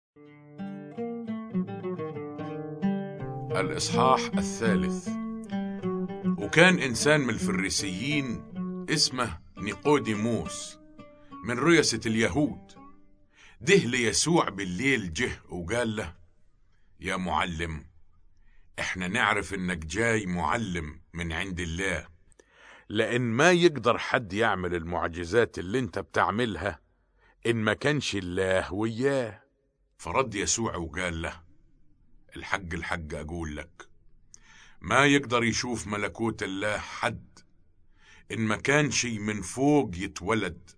الإصحاح الثالث وكان إنسان من الفريسيين اسمه نيقوديموس من ريسة اليهود ده ليسوع بالليل جه وقال له يا معلم احنا نعرف انك جاي معلم من عند الله لان ما يقدر حد يعمل المعجزات اللي انت بتعملها ان ما كانش الله وياه فرد يسوع وقال له الحق الحق اقول لك ما يقدر يشوف ملكوت الله حد ان ما كان شي من فوق يتولد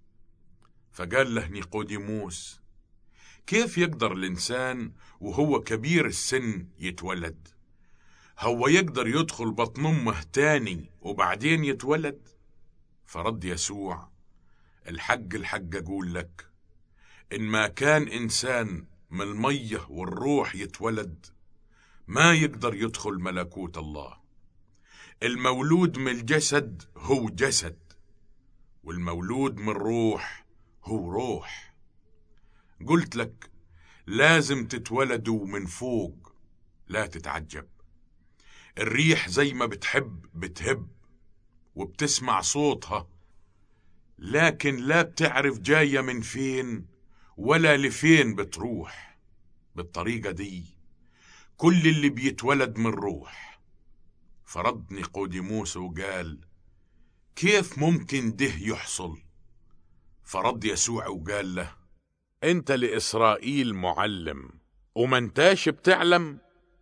فقال له نيقوديموس كيف يقدر الانسان وهو كبير السن يتولد هو يقدر يدخل بطن امه تاني وبعدين يتولد فرد يسوع الحق الحق اقول لك ان ما كان انسان من الميه والروح يتولد ما يقدر يدخل ملكوت الله المولود من الجسد هو جسد والمولود من الروح هو روح قلت لك لازم تتولدوا من فوق لا تتعجب الريح زي ما بتحب بتهب وبتسمع صوتها لكن لا بتعرف جاية من فين ولا لفين بتروح بالطريقة دي كل اللي بيتولد من روح فرد نيقوديموس وقال كيف ممكن ده يحصل فرد يسوع وقال له انت لإسرائيل معلم وما انتاش بتعلم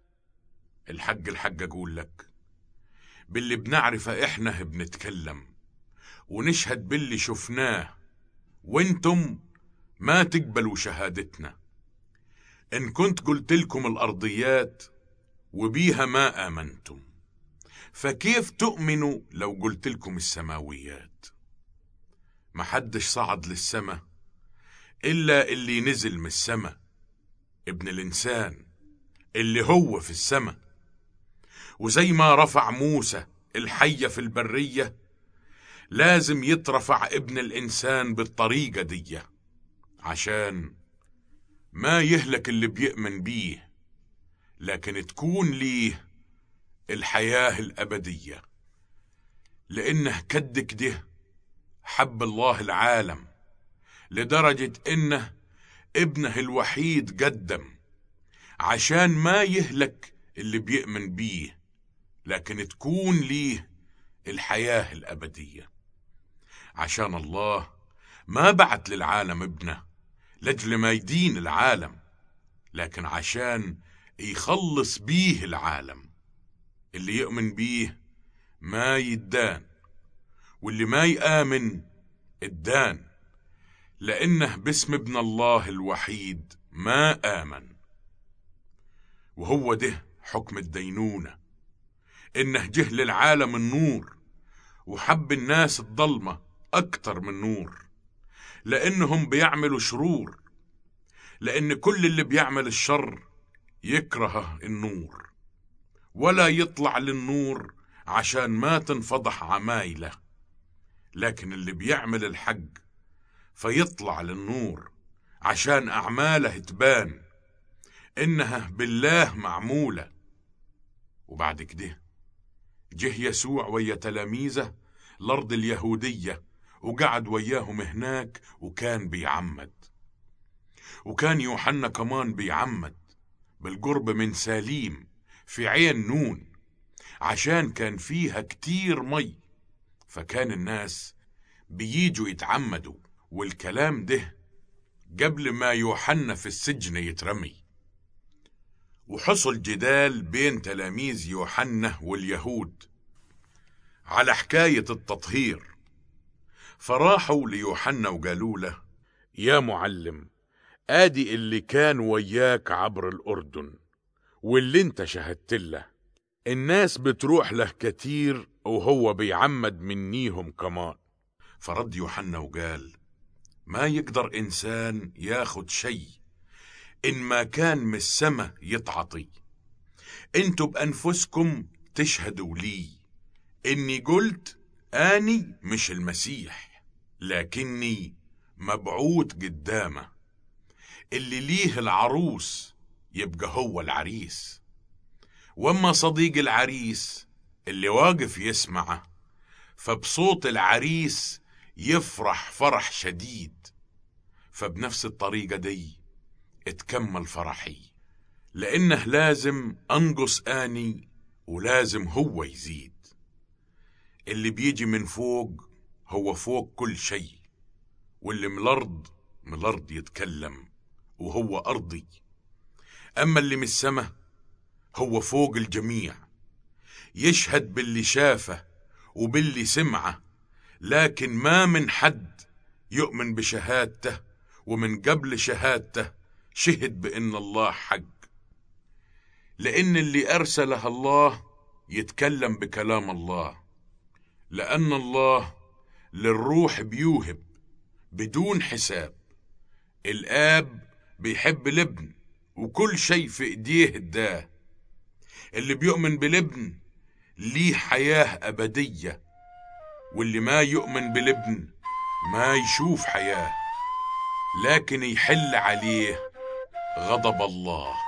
الحق الحق اقول لك باللي بنعرفه احنا بنتكلم ونشهد باللي شفناه وانتم ما تقبلوا شهادتنا ان كنت قلت لكم الارضيات وبيها ما امنتم فكيف تؤمنوا لو قلت لكم السماويات محدش صعد للسماء الا اللي نزل من السماء ابن الانسان اللي هو في السماء وزي ما رفع موسى الحية في البرية لازم يترفع ابن الإنسان بالطريقة دي عشان ما يهلك اللي بيؤمن بيه لكن تكون ليه الحياة الأبدية لأنه كد كده حب الله العالم لدرجة إنه ابنه الوحيد قدم عشان ما يهلك اللي بيؤمن بيه لكن تكون ليه الحياة الأبدية عشان الله ما بعت للعالم ابنه لجل ما يدين العالم لكن عشان يخلص بيه العالم اللي يؤمن بيه ما يدان واللي ما يآمن الدان لأنه باسم ابن الله الوحيد ما آمن وهو ده حكم الدينونة إنه جه للعالم النور وحب الناس الضلمة أكتر من نور لأنهم بيعملوا شرور لأن كل اللي بيعمل الشر يكره النور ولا يطلع للنور عشان ما تنفضح عمايله لكن اللي بيعمل الحق فيطلع للنور عشان أعماله تبان إنها بالله معمولة وبعد كده جه يسوع ويا تلاميذه الأرض اليهودية وقعد وياهم هناك وكان بيعمد وكان يوحنا كمان بيعمد بالقرب من ساليم في عين نون عشان كان فيها كتير مي فكان الناس بييجوا يتعمدوا والكلام ده قبل ما يوحنا في السجن يترمي وحصل جدال بين تلاميذ يوحنا واليهود على حكاية التطهير فراحوا ليوحنا وقالوا له يا معلم ادي اللي كان وياك عبر الأردن واللي انت شهدت له الناس بتروح له كتير وهو بيعمد منيهم كمان فرد يوحنا وقال ما يقدر إنسان ياخد شيء إن ما كان من السما يتعطي انتوا بأنفسكم تشهدوا لي إني قلت آني مش المسيح لكني مبعوث قدامه اللي ليه العروس يبقى هو العريس واما صديق العريس اللي واقف يسمعه فبصوت العريس يفرح فرح شديد فبنفس الطريقة دي اتكمل فرحي لأنه لازم أنقص آني ولازم هو يزيد اللي بيجي من فوق هو فوق كل شيء واللي من الأرض من الأرض يتكلم وهو أرضي أما اللي من السماء هو فوق الجميع يشهد باللي شافه وباللي سمعه لكن ما من حد يؤمن بشهادته ومن قبل شهادته شهد بأن الله حق لأن اللي أرسله الله يتكلم بكلام الله لأن الله للروح بيوهب بدون حساب الآب بيحب الابن وكل شيء في ايديه اداه اللي بيؤمن بالابن ليه حياة أبدية واللي ما يؤمن بالابن ما يشوف حياة لكن يحل عليه غضب الله